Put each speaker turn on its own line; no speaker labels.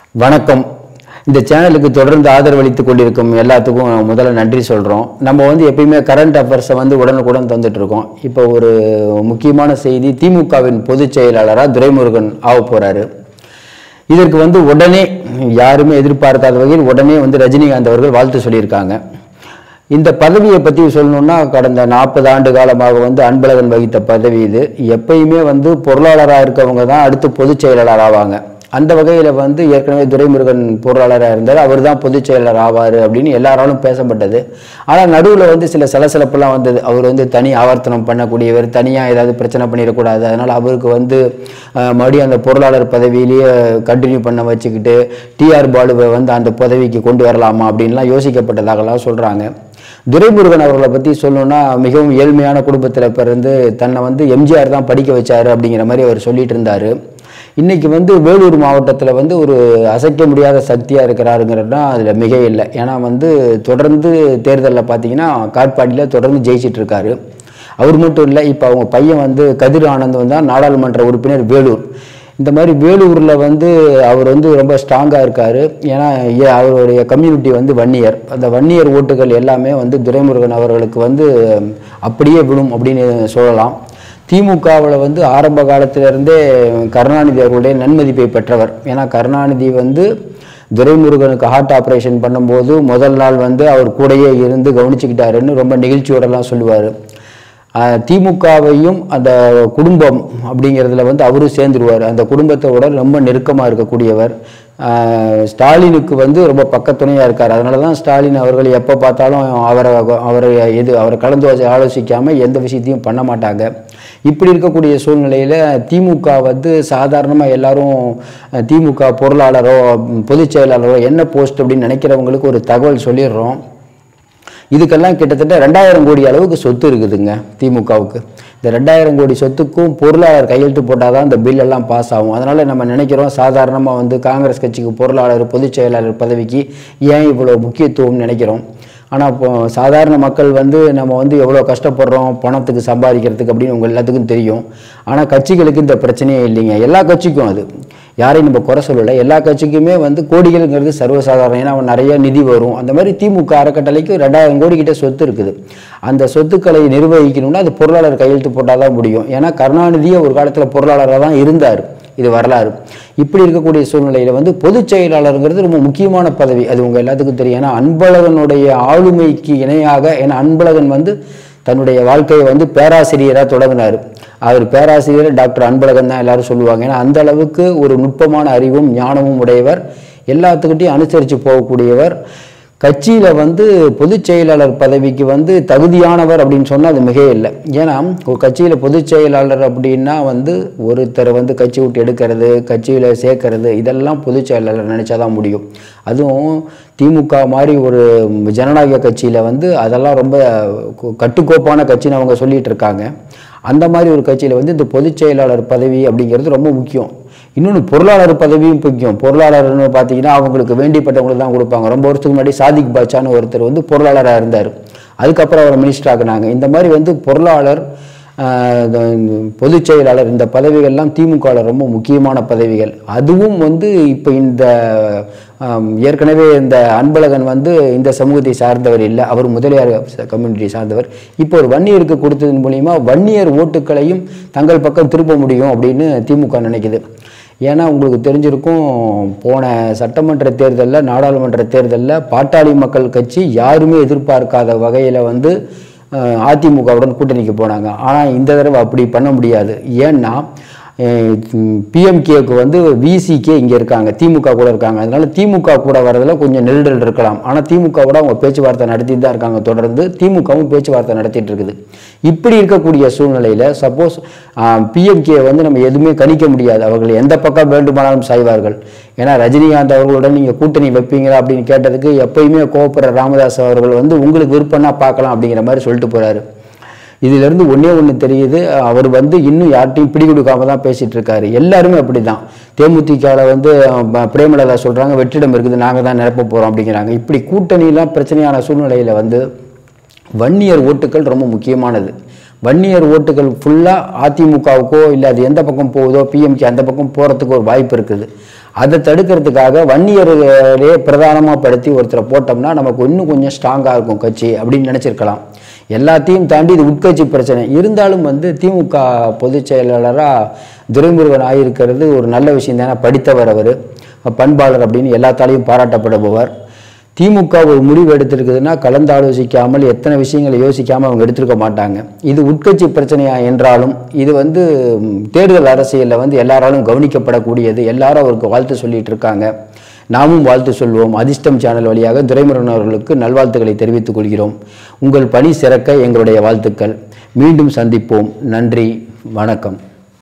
வணக்கம் இந்த சேனலுக்கு தொடர்ந்து ஆதரவளித்துக் கொண்டிருக்கும் எல்லாத்துக்கும் முதல்ல நன்றி சொல்கிறோம் நம்ம வந்து எப்பயுமே கரண்ட் அஃபேர்ஸை வந்து உடனுக்குடன் தந்துட்டு இருக்கோம் இப்போ ஒரு முக்கியமான செய்தி திமுகவின் பொதுச் செயலாளராக துரைமுருகன் ஆக போகிறாரு இதற்கு வந்து உடனே யாருமே எதிர்பார்க்காத வகையில் உடனே வந்து ரஜினிகாந்த் அவர்கள் வாழ்த்து சொல்லியிருக்காங்க இந்த பதவியை பற்றி சொல்லணும்னா கடந்த நாற்பது ஆண்டு காலமாக வந்து அன்பழகன் வகித்த பதவி இது எப்பயுமே வந்து பொருளாளராக இருக்கவங்க தான் அடுத்து பொதுச் செயலாளர் ஆவாங்க அந்த வகையில் வந்து ஏற்கனவே துரைமுருகன் பொருளாளராக இருந்தார் அவர் தான் பொதுச் செயலாளர் ஆவார் அப்படின்னு எல்லாராலும் பேசப்பட்டது ஆனால் நடுவில் வந்து சில சலசலப்பெல்லாம் வந்தது அவர் வந்து தனி ஆவர்த்தனம் பண்ணக்கூடியவர் தனியாக ஏதாவது பிரச்சனை பண்ணிடக்கூடாது அதனால் அவருக்கு வந்து அஹ், மறுபடியும் அந்த பொருளாளர் பதவியிலேயே கண்டினியூ பண்ண வச்சுக்கிட்டு டிஆர் பாலுவை வந்து அந்த பதவிக்கு கொண்டு வரலாமா அப்படின்லாம் யோசிக்கப்பட்டதாகலாம் சொல்கிறாங்க துரைமுருகன் அவர்களை பற்றி சொல்லணும்னா மிகவும் ஏழ்மையான குடும்பத்தில் பிறந்து தன்னை வந்து எம்ஜிஆர் தான் படிக்க வச்சாரு அப்படிங்கிற மாதிரி அவர் சொல்லிட்டு இருந்தார் இன்னைக்கு வந்து வேலூர் மாவட்டத்தில் வந்து ஒரு அசைக்க முடியாத சக்தியாக இருக்கிறாருங்கிறது தான் அதில் மிக இல்லை ஏன்னா வந்து தொடர்ந்து தேர்தலில் பார்த்தீங்கன்னா காட்பாடியில் தொடர்ந்து ஜெயிச்சிட்டு இருக்காரு அவர் மட்டும் இல்லை இப்போ அவங்க பையன் வந்து கதிர் ஆனந்த் வந்து நாடாளுமன்ற உறுப்பினர் வேலூர் இந்த மாதிரி வேலூரில் வந்து அவர் வந்து ரொம்ப ஸ்ட்ராங்காக இருக்கார் ஏன்னா ஏ- அவருடைய கம்யூனிட்டி வந்து வன்னியர் அந்த வன்னியர் ஓட்டுகள் எல்லாமே வந்து துரைமுருகன் அவர்களுக்கு வந்து அப்படியே விழும் அப்படின்னு சொல்லலாம் திமுகவில் வந்து ஆரம்ப காலத்திலிருந்தே கருணாநிதி அவர்களுடைய நன்மதிப்பை பெற்றவர் ஏன்னா கருணாநிதி வந்து துரைமுருகனுக்கு ஹார்ட் ஆப்ரேஷன் பண்ணும்போது முதல் நாள் வந்து அவர் கூடயே இருந்து கவனிச்சுக்கிட்டாருன்னு ரொம்ப நெகிழ்ச்சியோடலாம் சொல்லுவார் ஆஹ் திமுகவையும் அந்த குடும்பம் அப்படிங்கிறதுல வந்து அவரும் சேர்ந்துருவார் அந்த குடும்பத்தோட ரொம்ப நெருக்கமாக இருக்கக்கூடியவர் ஆஹ் ஸ்டாலினுக்கு வந்து ரொம்ப பக்கத்துணையாக இருக்கார் அதனால தான் ஸ்டாலின் அவர்கள் எப்போ பார்த்தாலும் அவரை அவரை எது அவரை கலந்து வச்சு ஆலோசிக்காமல் எந்த விஷயத்தையும் பண்ண மாட்டாங்க இப்படி இருக்கக்கூடிய சூழ்நிலையில் திமுக வந்து சாதாரணமாக எல்லாரும் அஹ், திமுக பொருளாளரோ பொதுச் செயலாளரோ என்ன போஸ்ட் அப்படின்னு நினைக்கிறவங்களுக்கு ஒரு தகவல் சொல்லிடுறோம் இதுக்கெல்லாம் கிட்டத்தட்ட ரெண்டாயிரம் கோடி அளவுக்கு சொத்து இருக்குதுங்க திமுகவுக்கு இந்த ரெண்டாயிரம் கோடி சொத்துக்கும் பொருளாளர் கையெழுத்து போட்டால் தான் இந்த பில் எல்லாம் பாஸ் ஆகும் அதனால் நம்ம நினைக்கிறோம் சாதாரணமாக வந்து காங்கிரஸ் கட்சிக்கு பொருளாளர் பொதுச் செயலாளர் பதவிக்கு ஏன் இவ்வளோ முக்கியத்துவம் நினைக்கிறோம் ஆனால் இப்போ சாதாரண மக்கள் வந்து நம்ம வந்து எவ்வளோ கஷ்டப்படுறோம் பணத்துக்கு சம்பாதிக்கிறதுக்கு அப்படின்னு உங்கள் எல்லாத்துக்கும் தெரியும் ஆனால் கட்சிகளுக்கு இந்த பிரச்சனையே இல்லைங்க எல்லா கட்சிக்கும் அது யாரையும் நம்ம குறை சொல்லலை எல்லா கட்சிக்குமே வந்து கோடிகள்ங்கிறது சர்வசாதாரணம் ஏன்னா அவன் நிறைய நிதி வரும் அந்த மாதிரி திமுக அறக்கட்டளைக்கு ரெண்டாயிரம் கோடி கிட்ட சொத்து இருக்குது அந்த சொத்துக்களை நிர்வகிக்கணும்னா அது பொருளாளர் கையெழுத்து போட்டால் தான் முடியும் ஏன்னா கருணாநிதியே ஒரு காலத்தில் பொருளாளராக தான் இருந்தார் இது வரலாறு இப்படி இருக்கக்கூடிய சூழ்நிலையில் வந்து பொதுச் செயலாளருங்கிறது ரொம்ப முக்கியமான பதவி அது உங்கள் எல்லாத்துக்கும் தெரியும் ஏன்னா அன்பழகனுடைய ஆளுமைக்கு இணையாக ஏன்னா அன்பழகன் வந்து தன்னுடைய வாழ்க்கையை வந்து பேராசிரியராக தொடங்கினார் அவர் பேராசிரியர் டாக்டர் அன்பழகன் தான் எல்லாரும் சொல்லுவாங்க ஏன்னா அந்த அளவுக்கு ஒரு நுட்பமான அறிவும் ஞானமும் உடையவர் எல்லாத்துக்கிட்டையும் அனுசரித்து போகக்கூடியவர் கட்சியில் வந்து பொதுச் செயலாளர் பதவிக்கு வந்து தகுதியானவர் அப்படின்னு சொன்னால் அது மிக இல்லை ஏன்னா ஒரு கட்சியில் பொதுச் செயலாளர் அப்படின்னா வந்து ஒருத்தரை வந்து கட்சி விட்டு எடுக்கிறது கட்சியில் சேர்க்கறது இதெல்லாம் பொதுச் செயலாளர் நினச்சா தான் முடியும் அதுவும் திமுக மாதிரி ஒரு ஜனநாயக கட்சியில் வந்து அதெல்லாம் ரொம்ப கு- கட்டுக்கோப்பான கட்சின்னு அவங்க சொல்லிட்டு இருக்காங்க அந்த மாதிரி ஒரு கட்சியில் வந்து இந்த பொதுச் செயலாளர் பதவி அப்படிங்கிறது ரொம்ப முக்கியம் இன்னொன்று பொருளாளர் பதவியும் முக்கியம் பொருளாளர்னு பார்த்தீங்கன்னா அவங்களுக்கு வேண்டிப்பட்டவங்களுக்கு தான் கொடுப்பாங்க ரொம்ப வருஷத்துக்கு முன்னாடி சாதிக் பாட்சான்னு ஒருத்தர் வந்து பொருளாளராக இருந்தார் அதுக்கப்புறம் அவர் மினிஸ்டர் ஆக்குனாங்க இந்த மாதிரி வந்து பொருளாளர் ஆஹ், இந்த பொதுச் செயலாளர் இந்த பதவிகள்லாம் திமுகவில் ரொம்ப முக்கியமான பதவிகள் அதுவும் வந்து இப்போ இந்த ஆம், ஏற்கனவே இந்த அன்பழகன் வந்து இந்த சமூகத்தை சார்ந்தவர் இல்லை அவர் முதலியார் கம்யூனிட்டி சார்ந்தவர் இப்போ ஒரு வன்னியருக்கு கொடுத்ததன் மூலியமா வன்னியர் ஓட்டுக்களையும் தங்கள் பக்கம் திருப்ப முடியும் அப்படின்னு திமுக நினைக்குது ஏன்னா உங்களுக்கு தெரிஞ்சிருக்கும் போன சட்டமன்ற தேர்தலில் நாடாளுமன்ற தேர்தலில் பாட்டாளி மக்கள் கட்சி யாருமே எதிர்பார்க்காத வகையில் வந்து அஹ், அதிமுகவுடன் கூட்டணிக்கு போனாங்க ஆனால் இந்த தடவை அப்படி பண்ண முடியாது ஏன்னா பிஎம்கேக்கு வந்து விசிகே இங்கே இருக்காங்க திமுக கூட இருக்காங்க அதனால திமுக கூட வரதுல கொஞ்சம் நெருடல் இருக்கலாம் ஆனால் திமுகவோட அவங்க பேச்சுவார்த்தை நடத்திட்டு தான் இருக்காங்க தொடர்ந்து திமுகவும் பேச்சுவார்த்தை நடத்திட்டு இருக்குது இப்படி இருக்கக்கூடிய சூழ்நிலையில் சப்போஸ் பிஎம்கே வந்து நம்ம எதுவுமே கணிக்க முடியாது அவர்கள் எந்த பக்கம் வேண்டுமானாலும் சாய்வார்கள் ஏன்னா ரஜினிகாந்த் அவர்களுடன் நீங்கள் கூட்டணி வைப்பீங்களா அப்படின்னு கேட்டதுக்கு எப்பயுமே கோபுர ராமதாஸ் அவர்கள் வந்து உங்களுக்கு விருப்பம்னா பார்க்கலாம் அப்படிங்கிற மாதிரி சொல்லிட்டு போறாரு இதிலிருந்து ஒண்ணே ஒன்று தெரியுது அவர் வந்து இன்னும் யார்ட்டையும் பிடி கொடுக்காம தான் பேசிட்டு இருக்காரு எல்லாருமே அப்படிதான் தேமுதிகவில் வந்து அஹ், பிரேமலதா சொல்றாங்க வெற்றிடம் இருக்குது நாங்க தான் நிரப்ப போறோம் அப்படிங்கிறாங்க இப்படி கூட்டணியெல்லாம் பிரச்சனையான சூழ்நிலையில வந்து வன்னியர் ஓட்டுக்கள் ரொம்ப முக்கியமானது வன்னியர் ஓட்டுகள் ஃபுல்லாக அதிமுகவுக்கோ இல்லை அது எந்த பக்கம் போகுதோ பிஎம்கே அந்த பக்கம் போகிறதுக்கு ஒரு வாய்ப்பு இருக்குது அதை தடுக்கிறதுக்காக வன்னியர்களே பிரதானமாக படுத்தி ஒருத்தரை போட்டோம்னா நமக்கு இன்னும் கொஞ்சம் ஸ்ட்ராங்காக இருக்கும் கட்சி அப்படின்னு நினச்சிருக்கலாம் எல்லாத்தையும் தாண்டி இது உட்கட்சி பிரச்சனை இருந்தாலும் வந்து திமுக பொதுச் செயலாளராக துரைமுருகன் ஆகியிருக்கிறது ஒரு நல்ல விஷயம் தானே படித்தவர் அவர் பண்பாளர் அப்படின்னு எல்லாத்தாலையும் பாராட்டப்படுபவர் திமுக ஒரு முடிவு எடுத்திருக்குதுன்னா கலந்து ஆலோசிக்காமல் எத்தனை விஷயங்களை யோசிக்காமல் அவங்க எடுத்திருக்க மாட்டாங்க இது உட்கட்சி பிரச்சனையா என்றாலும் இது வந்து ம், தேர்தல் அரசியலில் வந்து எல்லாராலும் கவனிக்கப்படக்கூடியது எல்லாரும் அவருக்கு வாழ்த்து சொல்லிட்டு இருக்காங்க நாமும் வாழ்த்து சொல்வோம் அதிர்ஷ்டம் சேனல் வழியாக துரைமுருகன் அவர்களுக்கு நல்வாழ்த்துக்களை தெரிவித்துக் கொள்கிறோம் உங்கள் பணி சிறக்க எங்களுடைய வாழ்த்துக்கள் மீண்டும் சந்திப்போம் நன்றி வணக்கம்